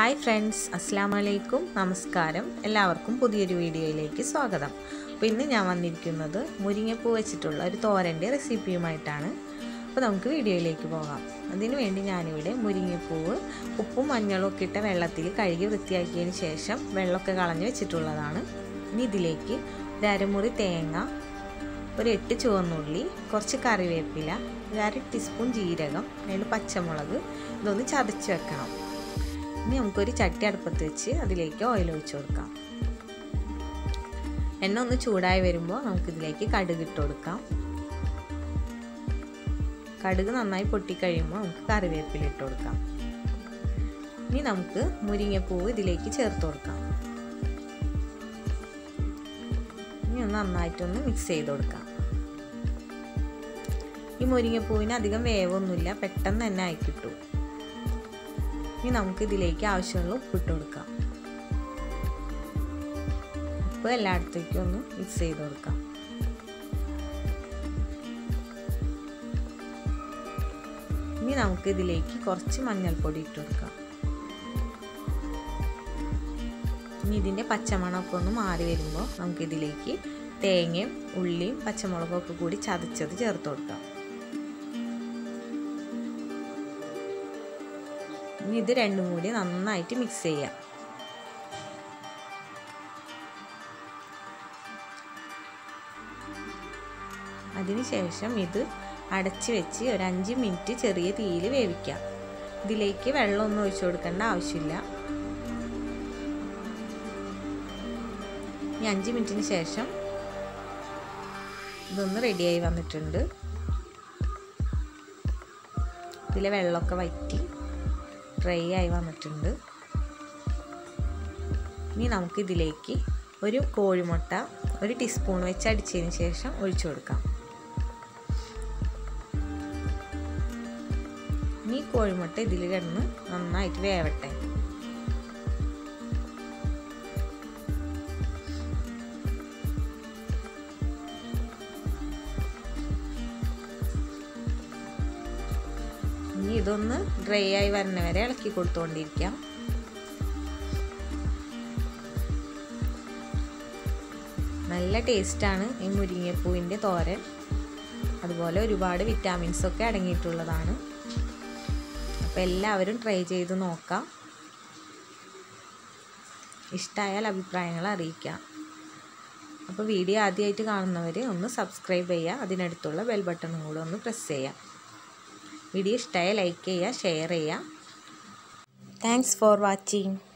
hi friends അസ്സാം വലൈക്കും നമസ്കാരം എല്ലാവർക്കും പുതിയൊരു വീഡിയോയിലേക്ക് സ്വാഗതം അപ്പോൾ ഇന്ന് ഞാൻ വന്നിരിക്കുന്നത് മുരിങ്ങപ്പൂ വെച്ചിട്ടുള്ള ഒരു തോരൻ്റെ റെസിപ്പിയുമായിട്ടാണ് അപ്പോൾ നമുക്ക് വീഡിയോയിലേക്ക് പോകാം അതിനു വേണ്ടി ഞാനിവിടെ മുരിങ്ങപ്പൂവ് ഉപ്പും മഞ്ഞളും ഒക്കെ ഇട്ട വെള്ളത്തിൽ കഴുകി വൃത്തിയാക്കിയതിന് ശേഷം വെള്ളമൊക്കെ കളഞ്ഞ് വെച്ചിട്ടുള്ളതാണ് ഇനി ഇതിലേക്ക് ഒരു അരമുറി തേങ്ങ ഒരു എട്ട് ചുവന്നുള്ളി കുറച്ച് കറിവേപ്പില ഒരു അര ടീസ്പൂൺ ജീരകം അതിൽ പച്ചമുളക് ഇതൊന്ന് ചതച്ച് വെക്കണം ഇനി നമുക്കൊരു ചട്ടി അടുപ്പത്ത് വെച്ച് അതിലേക്ക് ഓയിൽ ഒഴിച്ചു കൊടുക്കാം എണ്ണ ഒന്ന് ചൂടായി വരുമ്പോൾ നമുക്കിതിലേക്ക് കടുക് ഇട്ട് കൊടുക്കാം കടുക് നന്നായി പൊട്ടിക്കഴിയുമ്പോൾ നമുക്ക് കറിവേപ്പില ഇട്ട് കൊടുക്കാം ഇനി നമുക്ക് മുരിങ്ങപ്പൂവ് ഇതിലേക്ക് ചേർത്ത് കൊടുക്കാം ഇനി ഒന്ന് നന്നായിട്ടൊന്ന് മിക്സ് ചെയ്ത് കൊടുക്കാം ഈ മുരിങ്ങപ്പൂവിന് അധികം വേവൊന്നുമില്ല പെട്ടെന്ന് തന്നെ ആയി കിട്ടും ഇനി നമുക്ക് ഇതിലേക്ക് ആവശ്യമുള്ള ഉപ്പിട്ട് കൊടുക്കാം ഉപ്പ് എല്ലായിടത്തേക്കും ഒന്ന് മിക്സ് ചെയ്ത് കൊടുക്കാം ഇനി നമുക്ക് ഇതിലേക്ക് കുറച്ച് മഞ്ഞൾപ്പൊടി ഇട്ട് കൊടുക്കാം ഇനി ഇതിൻ്റെ പച്ചമണമൊക്കെ ഒന്ന് മാറി വരുമ്പോൾ നമുക്കിതിലേക്ക് തേങ്ങയും ഉള്ളിയും പച്ചമുളകും ഒക്കെ കൂടി ചതച്ചത് ചേർത്ത് കൊടുക്കാം ഇനി ഇത് രണ്ടും കൂടി നന്നായിട്ട് മിക്സ് ചെയ്യാം അതിനുശേഷം ഇത് അടച്ച് വെച്ച് ഒരു അഞ്ച് മിനിറ്റ് ചെറിയ തീയിൽ വേവിക്കാം ഇതിലേക്ക് വെള്ളമൊന്നും ഒഴിച്ചു കൊടുക്കേണ്ട ആവശ്യമില്ല ഇനി അഞ്ച് മിനിറ്റിന് ശേഷം ഇതൊന്ന് റെഡിയായി വന്നിട്ടുണ്ട് ഇതിലെ വെള്ളമൊക്കെ വറ്റി ഡ്രൈ ആയി വന്നിട്ടുണ്ട് ഇനി നമുക്കിതിലേക്ക് ഒരു കോഴിമുട്ട ഒരു ടീസ്പൂൺ വെച്ച് അടിച്ചതിന് ശേഷം ഒഴിച്ചു കൊടുക്കാം ഇനി കോഴിമുട്ട ഇതിൽ കിടന്ന് നന്നായിട്ട് വേവട്ടെ ഇനി ഇതൊന്ന് ഡ്രൈ ആയി വരുന്ന വരെ ഇളക്കി കൊടുത്തുകൊണ്ടിരിക്കാം നല്ല ടേസ്റ്റാണ് ഈ മുരിങ്ങപ്പൂവിൻ്റെ തോരൻ അതുപോലെ ഒരുപാട് വിറ്റാമിൻസ് ഒക്കെ അടങ്ങിയിട്ടുള്ളതാണ് അപ്പോൾ എല്ലാവരും ട്രൈ ചെയ്ത് നോക്കാം ഇഷ്ടമായാൽ അഭിപ്രായങ്ങൾ അറിയിക്കാം അപ്പോൾ വീഡിയോ ആദ്യമായിട്ട് കാണുന്നവർ ഒന്ന് സബ്സ്ക്രൈബ് ചെയ്യുക അതിനടുത്തുള്ള ബെൽ ബട്ടണും കൂടെ ഒന്ന് പ്രസ് ചെയ്യാം വീഡിയോ ഇഷ്ടമായ ലൈക്ക് ചെയ്യുക ഷെയർ ചെയ്യുക താങ്ക്സ് ഫോർ വാച്ചിങ്